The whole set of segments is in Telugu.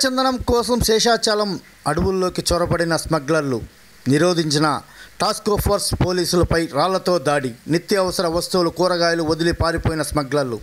ఎర్రచందనం కోసం శేషాచలం అడవుల్లోకి చొరబడిన స్మగ్లర్లు నిరోధించిన టాస్క్ ఫోర్స్ పోలీసులపై రాళ్లతో దాడి నిత్యావసర వస్తువులు కూరగాయలు వదిలి పారిపోయిన స్మగ్లర్లు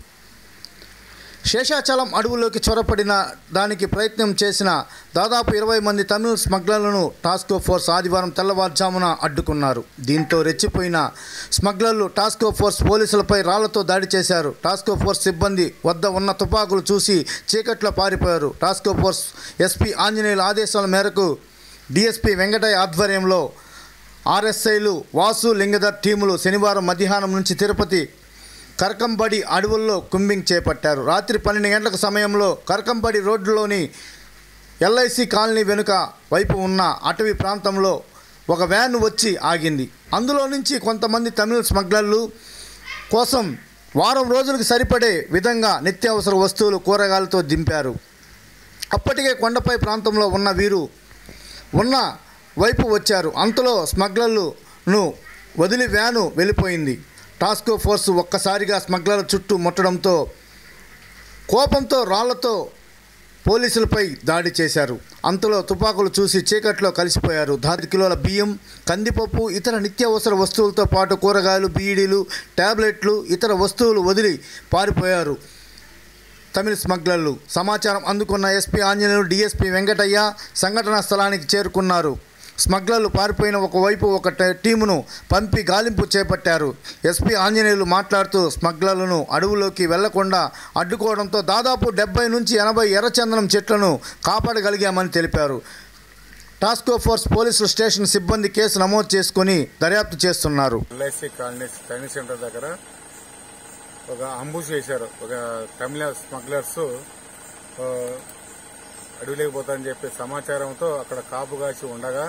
శేషాచలం అడవుల్లోకి చొరపడిన దానికి ప్రయత్నం చేసిన దాదాపు ఇరవై మంది తమిళ స్మగ్లర్లను టాస్క్ ఫోర్స్ ఆదివారం తెల్లవారుజామున అడ్డుకున్నారు దీంతో రెచ్చిపోయిన స్మగ్లర్లు టాస్క్ ఫోర్స్ పోలీసులపై రాళ్లతో దాడి చేశారు టాస్క్ ఫోర్స్ సిబ్బంది వద్ద ఉన్న తుపాకులు చూసి చీకట్లో పారిపోయారు టాస్క్ ఫోర్స్ ఎస్పీ ఆంజనేయుల ఆదేశాల మేరకు డిఎస్పీ వెంకటయ్య ఆధ్వర్యంలో ఆర్ఎస్ఐలు వాసు లింగధర్ టీములు శనివారం మధ్యాహ్నం నుంచి తిరుపతి కరకంబడి అడవుల్లో కుంబింగ్ చేపట్టారు రాత్రి పన్నెండు గంటల సమయంలో కరకంబడి రోడ్డులోని ఎల్ఐసి కాలనీ వెనుక వైపు ఉన్న అటవీ ప్రాంతంలో ఒక వ్యాన్ వచ్చి ఆగింది అందులో నుంచి కొంతమంది తమిళ స్మగ్లర్లు కోసం వారం రోజులకు సరిపడే విధంగా నిత్యావసర వస్తువులు కూరగాయలతో దింపారు అప్పటికే కొండపై ప్రాంతంలో ఉన్న వీరు ఉన్న వైపు వచ్చారు అంతలో స్మగ్లర్లను వదిలి వ్యాను వెళ్ళిపోయింది టాస్క్ ఫోర్స్ ఒక్కసారిగా స్మగ్లర్ల చుట్టూ ముట్టడంతో కోపంతో రాళ్లతో పోలీసులపై దాడి చేశారు అంతలో తుపాకులు చూసి చీకట్లో కలిసిపోయారు దాదాపు కిలోల బియ్యం కందిపప్పు ఇతర నిత్యావసర వస్తువులతో పాటు కూరగాయలు బీడీలు టాబ్లెట్లు ఇతర వస్తువులు వదిలి పారిపోయారు తమిళ స్మగ్లర్లు సమాచారం అందుకున్న ఎస్పీ ఆంజనేయులు డీఎస్పీ వెంకటయ్య సంఘటనా స్థలానికి చేరుకున్నారు స్మగ్లర్లు పారిపోయిన ఒకవైపు ఒక ట- టీమును పంపి గాలింపు చేపట్టారు ఎస్పీ ఆంజనేయులు మాట్లాడుతూ స్మగ్లర్లను అడవులోకి వెళ్లకుండా అడ్డుకోవడంతో దాదాపు డెబ్బై నుంచి ఎనభై ఎర్రచందనం చెట్లను కాపాడగలిగామని తెలిపారు టాస్క్ ఫోర్స్ పోలీసులు స్టేషన్ సిబ్బంది కేసు నమోదు చేసుకుని దర్యాప్తు చేస్తున్నారు ఎల్ఐసి కాలనీ ట్రైనింగ్ సెంటర్ దగ్గర ఒక అంబుష్ చేశారు ఒక తమిళ స్మగ్లర్స్ ఆ, అడవిలోకి పోతారని చెప్పి సమాచారంతో అక్కడ కాపు కాసి ఉండగా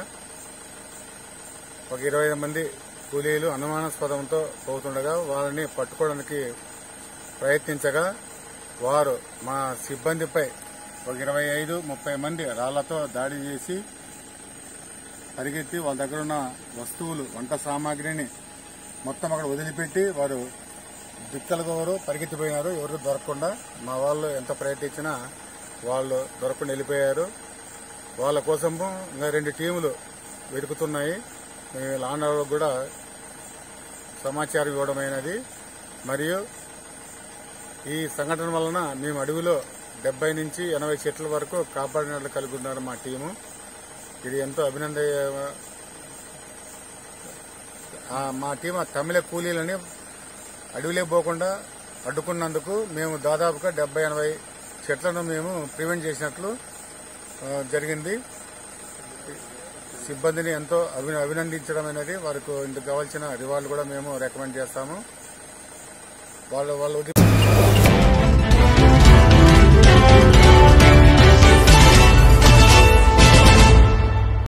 ఒక ఇరవై మంది కూలీలు అనుమానాస్పదంతో పోతుండగా వాళ్ళని పట్టుకోవడానికి ప్రయత్నించగా వారు మా సిబ్బందిపై ఒక ఇరవై ఐదు ముప్పై మంది రాళ్లతో దాడి చేసి పరిగెత్తి వాళ్ళ దగ్గర ఉన్న వస్తువులు వంట సామాగ్రిని మొత్తం అక్కడ వదిలిపెట్టి వారు దిక్కలుగోరు పరిగెత్తిపోయినారు ఎవరు దొరకకుండా మా వాళ్ళు ఎంత ప్రయత్నించినా వాళ్ళు దొరకకుండా వెళ్ళిపోయారు వాళ్ళ కోసము ఇంకా రెండు టీములు వెతుకుతున్నాయి ఈ లాండ్ ఆర్డర్ కూడా సమాచారం ఇవ్వడమైనది మరియు ఈ సంఘటన వలన మేము అడవిలో డెబ్బై నుంచి ఎనభై చెట్ల వరకు కాపాడినట్లు కలిగి ఉన్నారు మా టీము ఇది ఎంతో అభినంద ఆ, మా టీం ఆ తమిళ కూలీలని అడవిలో పోకుండా అడ్డుకున్నందుకు మేము దాదాపుగా డెబ్బై ఎనభై చెట్లను మేము ప్రివెంట్ చేసినట్లు ఆ, జరిగింది సిబ్బందిని ఎంతో అభి అభినందించడం అనేది వారికి ఇందుకు కావాల్సిన రివార్డు కూడా మేము రికమెండ్ చేస్తాము వాళ్ళు వాళ్ళు